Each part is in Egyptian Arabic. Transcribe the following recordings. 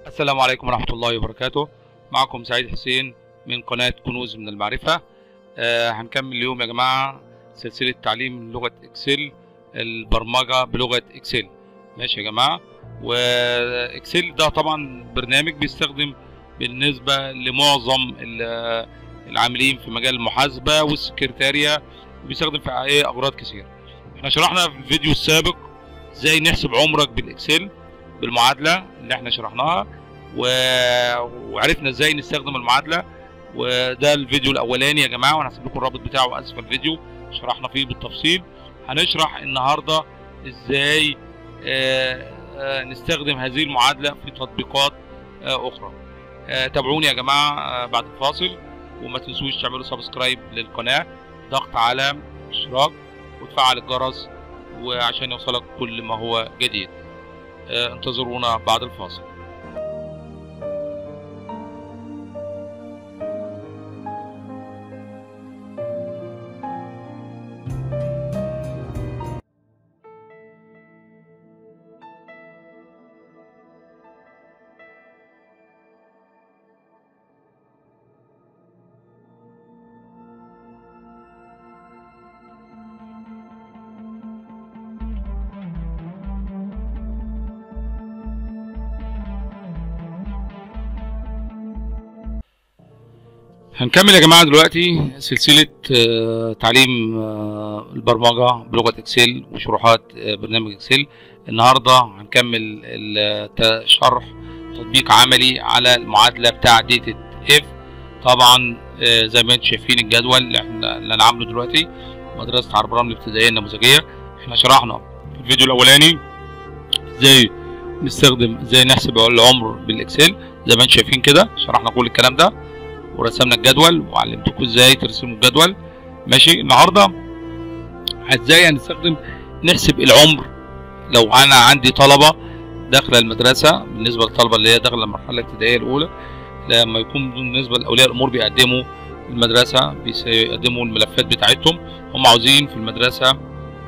السلام عليكم ورحمة الله وبركاته معكم سعيد حسين من قناة كنوز من المعرفة آه هنكمل اليوم يا جماعة سلسلة تعليم لغة اكسل البرمجة بلغة اكسل ماشي يا جماعة واكسل ده طبعا برنامج بيستخدم بالنسبة لمعظم ال- العاملين في مجال المحاسبة والسكرتارية بيستخدم في ايه اغراض كثيرة احنا شرحنا في الفيديو السابق ازاي نحسب عمرك بالاكسل بالمعادله اللي احنا شرحناها و... وعرفنا ازاي نستخدم المعادله وده الفيديو الاولاني يا جماعه وانا هسيب لكم الرابط بتاعه اسفل الفيديو شرحنا فيه بالتفصيل هنشرح النهارده ازاي آه، آه، نستخدم هذه المعادله في تطبيقات آه، اخرى آه، تابعوني يا جماعه آه، بعد الفاصل وما تنسوش تعملوا سبسكرايب للقناه ضغط على اشتراك وتفعل الجرس وعشان يوصلك كل ما هو جديد آه، انتظرونا بعد الفاصل هنكمل يا جماعة دلوقتي سلسلة آه، تعليم آه، البرمجة بلغة اكسل وشروحات آه، برنامج اكسل النهاردة هنكمل ال- ت- شرح تطبيق عملي على المعادلة بتاع ديتا اف طبعا آه، زي ما انتم شايفين الجدول اللي احنا اللي انا عامله دلوقتي مدرسة عرب رمل الابتدائية النموذجية احنا شرحنا في الفيديو الاولاني ازاي نستخدم ازاي نحسب العمر بالاكسل زي ما انتم شايفين كده شرحنا كل الكلام ده ورسمنا الجدول وعلمتكم ازاي ترسموا الجدول ماشي النهارده ازاي هنستخدم نحسب العمر لو انا عندي طلبه داخله المدرسه بالنسبه للطلبه اللي هي داخله المرحله الابتدائيه الاولى لما يكون بالنسبه لاولياء الامور بيقدموا المدرسه بيقدموا الملفات بتاعتهم هم عاوزين في المدرسه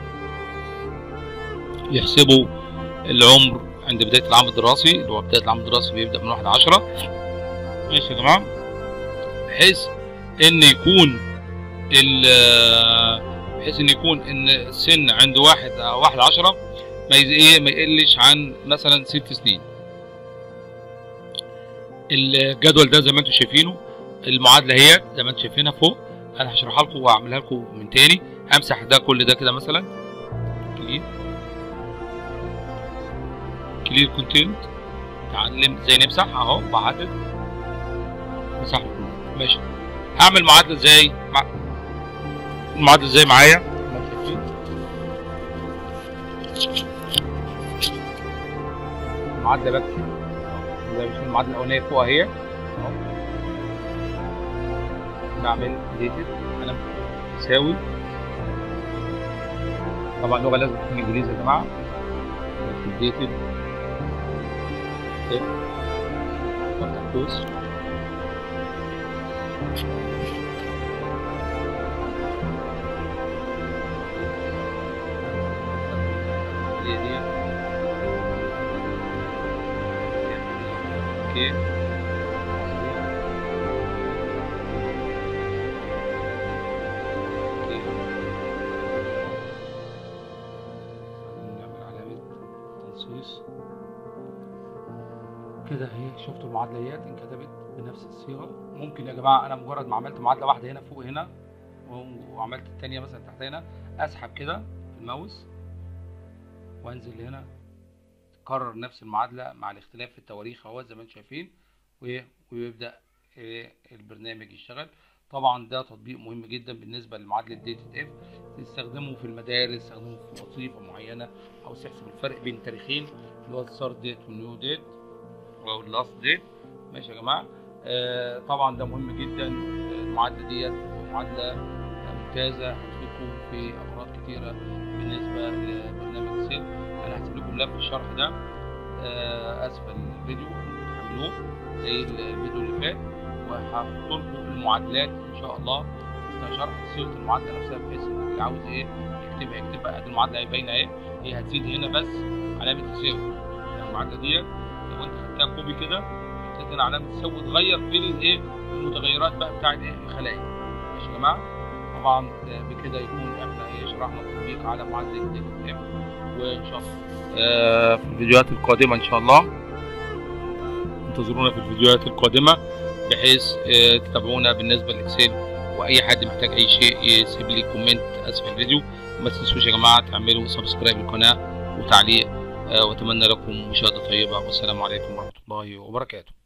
يحسبوا العمر عند بدايه العام الدراسي اللي هو بدايه العام الدراسي بيبدا من 1 10 ماشي يا جماعه بحيث ان يكون ال بحيث ان يكون ان السن عند واحد واحد عشرة ما يز- ايه ما يقلش عن مثلا ست سنين الجدول ده زي ما انتم شايفينه المعادله هي زي ما انتم شايفينها فوق انا هشرحها لكم واعملها لكم من تاني همسح ده كل ده كده مثلا كلير كلير كونتنت تعلم ازاي نمسح اهو بعدد مسح ماشي هعمل معادله ازاي مع... المعادله ازاي معايا المعادله بس زي ما شايفين المعادله الاولانيه فوق اهي أهو. بعمل ديتد انا تساوي طبعا اللغه لازم تكون انجليزي يا جماعه ديتد وافتح قوس هي دي اوكي اوكي نعمل علامة تنصيص كده اهي شفتوا المعادلة ديت انكتبت بنفس الصيغة ممكن يا جماعة أنا مجرد ما عملت معادلة واحدة هنا فوق هنا وعملت التانية مثلا تحت هنا أسحب كده في الماوس وانزل هنا تكرر نفس المعادله مع الاختلاف في التواريخ اهو زي ما انتم شايفين و- ويبدا إيه البرنامج يشتغل طبعا ده تطبيق مهم جدا بالنسبه لمعادله ديتا اف تستخدمه في المدارس تستخدمه في وظيفه معينه او تحسب الفرق بين تاريخين اللي هو الستارت ديت والنيو ديت او اللاست ديت ماشي يا جماعه آه طبعا ده مهم جدا آه، المعادله ديت معادله ممتازه هتفيدكم في اغراض كتيره بالنسبه لبرنامج سيل انا هسيب لكم ملف الشرح ده آه، اسفل الفيديو تحملوه زي الفيديو اللي فات وهحط لكم المعادلات ان شاء الله ده شرح صيغه المعادله نفسها بحيث ان اللي عاوز ايه يكتبها يكتبها ادي المعادله هي باينه اهي هي هتزيد هنا بس علامه الصيغه يعني المعادله ديت لو انت خدتها كوبي سوي كده تدينا علامه سوي تغير في الايه المتغيرات بقى بتاع الايه الخلايا ماشي يا جماعه طبعا بكده يكون احنا ايه شرحنا التطبيق على معدل الام وان شاء الله آه في الفيديوهات القادمه ان شاء الله انتظرونا في الفيديوهات القادمه بحيث آه تتابعونا بالنسبه للاكسل واي حد محتاج اي شيء يسيب لي كومنت اسفل الفيديو ما تنسوش يا جماعه تعملوا سبسكرايب للقناه وتعليق آه واتمنى لكم مشاهده طيبه والسلام عليكم ورحمه الله وبركاته